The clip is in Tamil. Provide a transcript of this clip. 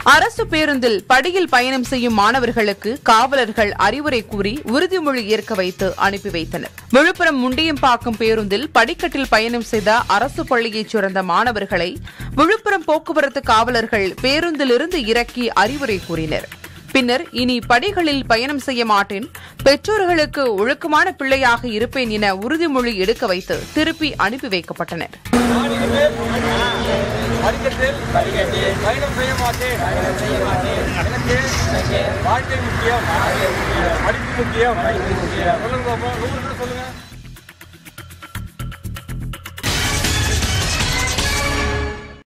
அரசு பேருந்தில் படியில் பயணம் செய்யும் மாணவர்களுக்கு காவலர்கள் அறிவுரை கூறி உறுதிமொழி ஏற்க வைத்து அனுப்பி வைத்தனர் விழுப்புரம் முண்டியம்பாக்கம் பேருந்தில் படிக்கட்டில் பயணம் செய்த அரசு பள்ளியைச் சேர்ந்த மாணவர்களை விழுப்புரம் போக்குவரத்து காவலர்கள் பேருந்திலிருந்து இறக்கி அறிவுரை கூறினர் பின்னர் இனி படிகளில் பயணம் செய்ய மாட்டேன் பெற்றோர்களுக்கு ஒழுக்கமான பிள்ளையாக இருப்பேன் என உறுதிமொழி எடுக்க வைத்து திருப்பி அனுப்பி வைக்கப்பட்டனர் படிக்கட்டில் பயணம் செய்ய மாட்டேன் எனக்கு வாழ்க்கை முக்கியம் படிப்பு முக்கியம் சொல்லுங்க பாப்பா. நூறு பேர் சொல்லுங்க